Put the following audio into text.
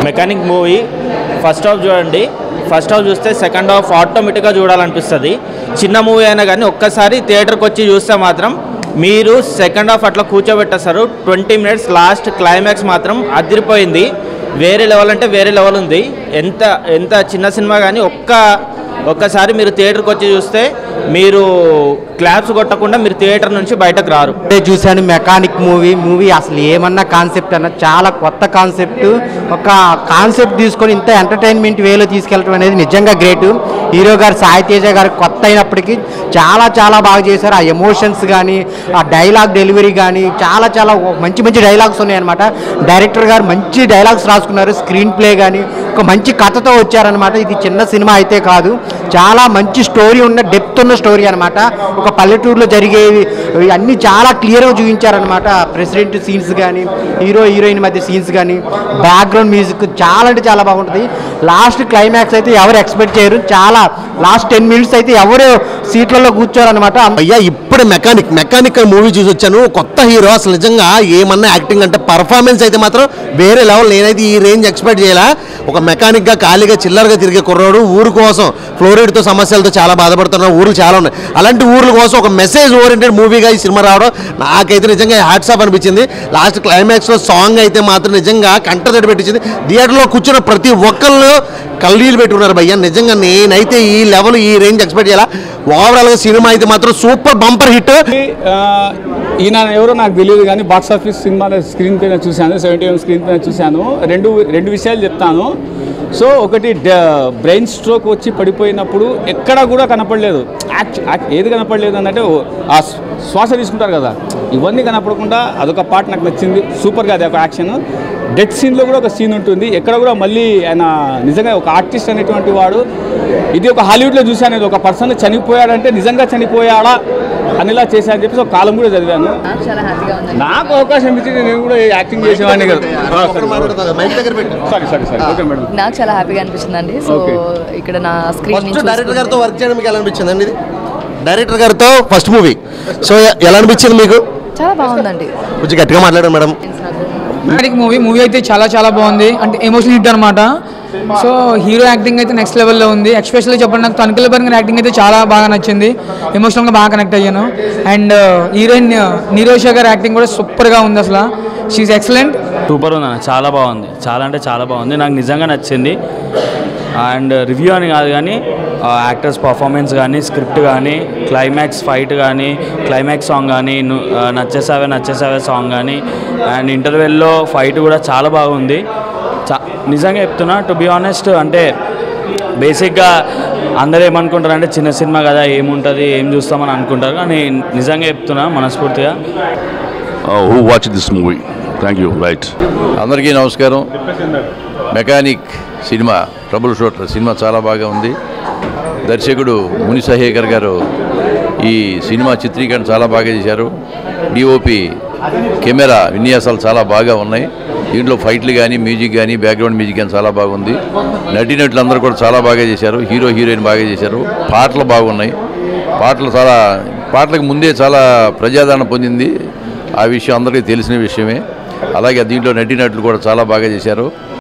Mechanic movie first half చూడండి first half చూస్తే second half ఆటోమేటిక్గా చూడాలనిపిస్తుంది చిన్న మూవీ అయినా కానీ ఒక్కసారి థియేటర్కి వచ్చి చూస్తే మాత్రం మీరు సెకండ్ హాఫ్ అట్లా కూర్చోబెట్టేస్తారు ట్వంటీ మినిట్స్ లాస్ట్ క్లైమాక్స్ మాత్రం అదిరిపోయింది వేరే లెవెల్ అంటే వేరే లెవెల్ ఉంది ఎంత ఎంత చిన్న సినిమా కానీ ఒక్క ఒక్కసారి మీరు థియేటర్కి వచ్చి చూస్తే మీరు క్లాప్స్ కొట్టకుండా మీరు థియేటర్ నుంచి బయటకు రారు ఇప్పుడే చూశాను మెకానిక్ మూవీ మూవీ అసలు ఏమన్నా కాన్సెప్ట్ అన్న చాలా కొత్త కాన్సెప్ట్ ఒక కాన్సెప్ట్ తీసుకొని ఇంత ఎంటర్టైన్మెంట్ వేలో తీసుకెళ్ళడం అనేది నిజంగా గ్రేట్ హీరో గారు సాయి తేజ గారు కొత్త అయినప్పటికీ చాలా చాలా బాగా చేశారు ఆ ఎమోషన్స్ కానీ ఆ డైలాగ్ డెలివరీ కానీ చాలా చాలా మంచి మంచి డైలాగ్స్ ఉన్నాయన్నమాట డైరెక్టర్ గారు మంచి డైలాగ్స్ రాసుకున్నారు స్క్రీన్ ప్లే కానీ ఒక మంచి కథతో వచ్చారనమాట ఇది చిన్న సినిమా అయితే కాదు చాలా మంచి స్టోరీ ఉన్న డెప్త్ ఉన్న స్టోరీ అనమాట ఒక పల్లెటూరులో జరిగేవి అన్నీ చాలా క్లియర్గా చూపించారనమాట ప్రెసిడెంట్ సీన్స్ కానీ హీరో హీరోయిన్ మధ్య సీన్స్ కానీ బ్యాక్గ్రౌండ్ మ్యూజిక్ చాలా అంటే చాలా బాగుంటుంది లాస్ట్ క్లైమాక్స్ అయితే ఎవరు ఎక్స్పెక్ట్ చేయరు చాలా లాస్ట్ టెన్ మినిట్స్ అయితే ఎవరు సీట్లలో కూర్చోరనమాట అయ్యా ఇప్పుడు మెకానిక్ మెకానిక్ మూవీ చూసి వచ్చాను కొత్త హీరో అసలు నిజంగా ఏమన్నా యాక్టింగ్ అంటే పర్ఫార్మెన్స్ అయితే మాత్రం వేరే లెవెల్ నేనైతే ఈ రేంజ్ ఎక్స్పెక్ట్ చేయాలా ఒక మెకానిక్గా ఖాళీగా చిల్లరగా తిరిగే కుర్రాడు ఊరు కోసం ఫ్లోరైడ్తో సమస్యలతో చాలా బాధపడుతున్న ఊర్లు చాలా ఉన్నాయి అలాంటి ఊర్ల కోసం ఒక మెసేజ్ ఓరియంటెడ్ మూవీగా ఈ సినిమా రావడం నాకైతే నిజంగా హ్యాట్స్ ఆఫ్ అనిపించింది లాస్ట్ క్లైమాక్స్లో సాంగ్ అయితే మాత్రం నిజంగా కంట తడి పెట్టించింది థియేటర్లో కూర్చున్న ప్రతి ఒక్కళ్ళు కళ్ళీళ్ళు పెట్టుకున్నారు భయ్య నిజంగా నేనైతే ఈ లెవెల్ ఈ రేంజ్ ఎక్స్పెక్ట్ చేయాలా ఓవరాల్గా సినిమా అయితే మాత్రం సూపర్ బంపర్ హిట్ ఆ, ఈయన ఎవరో నాకు తెలియదు కానీ బాక్స్ ఆఫీస్ సినిమాలో స్క్రీన్ పైన చూశాను సెవెంటీ ఎం స్క్రీన్ పైన చూశాను రెండు రెండు విషయాలు చెప్తాను సో ఒకటి బ్రెయిన్ స్ట్రోక్ వచ్చి పడిపోయినప్పుడు ఎక్కడ కూడా కనపడలేదు యాక్ట్ యాక్ట్ ఏది కనపడలేదు అంటే ఓ- ఆ శ్వ- శ్వాస తీసుకుంటారు కదా ఇవన్నీ కనపడకుండా అదొక పార్ట్ నాకు నచ్చింది సూపర్గా అది ఒక యాక్షన్ డెత్ సీన్లో కూడా ఒక సీన్ ఉంటుంది ఎక్కడ కూడా మళ్ళీ ఆయన నిజంగా ఒక ఆర్టిస్ట్ అనేటువంటి వాడు ఇది ఒక హాలీవుడ్లో చూశాను ఇది ఒక పర్సన్ చనిపోయాడంటే నిజంగా చనిపోయాడా అనేలా చేశానని చెప్పేసి ఒక కాలం కూడా చదివాను నాకు చాలా హ్యాపీగా ఉందండి నాకు అవకాశం ఇచ్చింది నేను కూడా యాక్టింగ్ చేసేవాడిని కదా sorry sorry sorry okay madam నాకు చాలా హ్యాపీగా అనిపించిందండి సో Okay. ఇక్కడ నా స్క్రీన్ ఫస్ట్ డైరెక్టర్ గారితో వర్క్ చేయడం మీకు ఎలా అనిపించింది అండి ఇది డైరెక్టర్ గారితో ఫస్ట్ మూవీ సో ఎలా అనిపించింది మీకు చాలా బాగుందండి కొంచెం గట్టిగా మాట్లాడండి మేడం మెకానిక్ మూవీ మూవీ అయితే చాలా చాలా బాగుంది అంటే ఎమోషనల్ హిట్ అనమాట సో హీరో యాక్టింగ్ అయితే నెక్స్ట్ లెవెల్లో ఉంది ఎక్స్పెషల్లీ చెప్పండి నాకు తనిఖీల బర్గన్ యాక్టింగ్ అయితే చాలా బాగా నచ్చింది ఎమోషనల్గా బాగా కనెక్ట్ అయ్యాను అండ్ హీరోయిన్ నీరోషా గారి యాక్టింగ్ కూడా సూపర్గా ఉంది అసలు షీఈ్ ఎక్సలెంట్ సూపర్ ఉంది అన్న చాలా బాగుంది చాలా అంటే చాలా బాగుంది నాకు నిజంగా నచ్చింది అండ్ రివ్యూ అని కాదు కానీ యాక్టర్స్ పర్ఫార్మెన్స్ కానీ స్క్రిప్ట్ కానీ క్లైమాక్స్ ఫైట్ కానీ క్లైమాక్స్ సాంగ్ కానీ ను- ఆ, నచ్చేసావే నచ్చేసావే సాంగ్ కానీ అండ్ ఇంటర్వెల్లో ఫైట్ కూడా చాలా బాగుంది చా నిజంగా చెప్తున్నా టు బి ఆనెస్ట్ అంటే బేసిక్గా అందరూ ఏమనుకుంటారు అంటే చిన్న సినిమా కదా ఏముంటుంది ఏం చూస్తామని అనుకుంటారు కానీ నిజంగా చెప్తున్నా మనస్ఫూర్తిగా uh, who watched this movie. Thank you. Right. అందరికీ నమస్కారం mechanic cinema trouble shooter cinema చాలా బాగా ఉంది దర్శకుడు ముని సహేకర్ గారు ఈ సినిమా చిత్రీకరణ చాలా బాగా చేశారు డిఓపి కెమెరా విన్యాసాలు చాలా బాగా ఉన్నాయి దీంట్లో ఫైట్లు కానీ మ్యూజిక్ కానీ బ్యాక్గ్రౌండ్ మ్యూజిక్ కానీ చాలా బాగుంది నటీనటులు అందరూ కూడా చాలా బాగా చేశారు హీరో హీరోయిన్ బాగా చేశారు పాటలు బాగున్నాయి పాటలు చాలా పాటలకు ముందే చాలా ప్రజాదరణ పొందింది ఆ విషయం అందరికీ తెలిసిన విషయమే అలాగే దీంట్లో నటీనటులు కూడా చాలా బాగా చేశారు